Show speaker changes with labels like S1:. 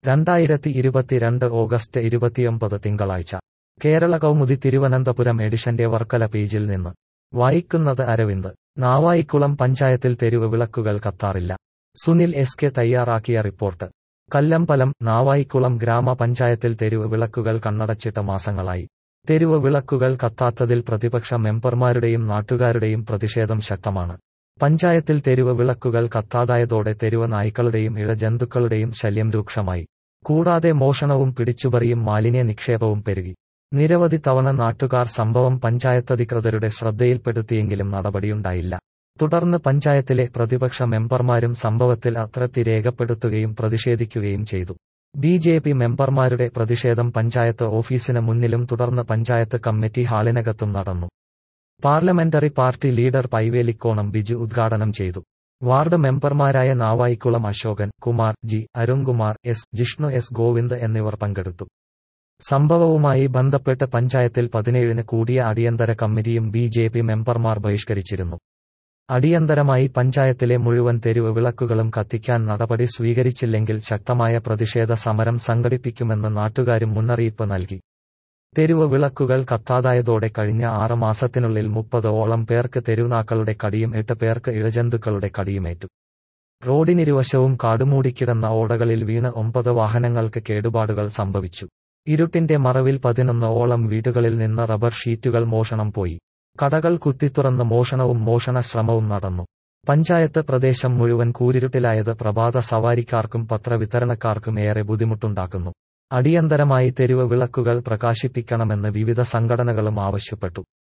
S1: രണ്ടായിരത്തി ഇരുപത്തിരണ്ട് ഓഗസ്റ്റ് ഇരുപത്തിയൊമ്പത് തിങ്കളാഴ്ച കേരള കൗമുദി തിരുവനന്തപുരം എഡിഷന്റെ വർക്കല പേജിൽ നിന്ന് വായിക്കുന്നത് അരവിന്ദ് നാവായിക്കുളം പഞ്ചായത്തിൽ തെരുവ് വിളക്കുകൾ കത്താറില്ല സുനിൽ എസ് കെ തയ്യാറാക്കിയ റിപ്പോർട്ട് കല്ലമ്പലം നാവായിക്കുളം ഗ്രാമപഞ്ചായത്തിൽ തെരുവ് വിളക്കുകൾ കണ്ണടച്ചിട്ട മാസങ്ങളായി തെരുവ് വിളക്കുകൾ കത്താത്തതിൽ പ്രതിപക്ഷ മെമ്പർമാരുടെയും നാട്ടുകാരുടെയും പ്രതിഷേധം ശക്തമാണ് പഞ്ചായത്തിൽ തെരുവ് വിളക്കുകൾ കത്താതായതോടെ തെരുവ് നായ്ക്കളുടെയും ഇഴജന്തുക്കളുടെയും ശല്യം രൂക്ഷമായി കൂടാതെ മോഷണവും പിടിച്ചുപറിയും മാലിന്യ നിക്ഷേപവും പെരുകി നിരവധി തവണ നാട്ടുകാർ സംഭവം പഞ്ചായത്തധികൃതരുടെ ശ്രദ്ധയിൽപ്പെടുത്തിയെങ്കിലും നടപടിയുണ്ടായില്ല തുടർന്ന് പഞ്ചായത്തിലെ പ്രതിപക്ഷ മെമ്പർമാരും സംഭവത്തിൽ അതൃപ്തി രേഖപ്പെടുത്തുകയും പ്രതിഷേധിക്കുകയും ചെയ്തു ബി ജെ പി മെമ്പർമാരുടെ പ്രതിഷേധം പഞ്ചായത്ത് ഓഫീസിന് മുന്നിലും തുടർന്ന് പഞ്ചായത്ത് കമ്മിറ്റി ഹാളിനകത്തും നടന്നു parliamentary party leader Paivelikkonam Biju ഉദ്ഘാടനം ചെയ്തു വാർഡ് മെമ്പർമാരായ Navaikulam Ashokan Kumar G Arunkumar S Jishnu S Govind എന്നിവർ പങ്കെടുത്തു സംഭവവുമായി ബന്ധപ്പെട്ട് പഞ്ചായത്തിൽ പതിനേഴിന് കൂടിയ അടിയന്തര കമ്മിറ്റിയും ബി ജെ പി മെമ്പർമാർ ബഹിഷ്കരിച്ചിരുന്നു അടിയന്തരമായി പഞ്ചായത്തിലെ മുഴുവൻ തെരുവ് വിളക്കുകളും കത്തിക്കാൻ നടപടി സ്വീകരിച്ചില്ലെങ്കിൽ ശക്തമായ പ്രതിഷേധ സമരം സംഘടിപ്പിക്കുമെന്ന് നാട്ടുകാരും മുന്നറിയിപ്പ് നൽകി തെരുവ് വിളക്കുകൾ കത്താതായതോടെ കഴിഞ്ഞ ആറ് മാസത്തിനുള്ളിൽ മുപ്പതോളം പേർക്ക് തെരുവുനാക്കളുടെ കടിയും എട്ട് പേർക്ക് ഇഴജന്തുക്കളുടെ കടിയുമേറ്റു റോഡിനിരുവശവും കാടുമൂടിക്കിടന്ന ഓടകളിൽ വീണ് ഒമ്പത് വാഹനങ്ങൾക്ക് കേടുപാടുകൾ സംഭവിച്ചു ഇരുട്ടിന്റെ മറവിൽ പതിനൊന്ന് ഓളം വീടുകളിൽ നിന്ന് റബ്ബർ ഷീറ്റുകൾ മോഷണം പോയി കടകൾ കുത്തിത്തുറന്ന് മോഷണവും മോഷണ ശ്രമവും നടന്നു പഞ്ചായത്ത് പ്രദേശം മുഴുവൻ കൂരിരുട്ടിലായത് പ്രഭാത സവാരിക്കാർക്കും പത്രവിതരണക്കാർക്കും ഏറെ ബുദ്ധിമുട്ടുണ്ടാക്കുന്നു അടിയന്തരമായി തെരുവ് വിളക്കുകൾ പ്രകാശിപ്പിക്കണമെന്ന് വിവിധ സംഘടനകളും ആവശ്യപ്പെട്ടു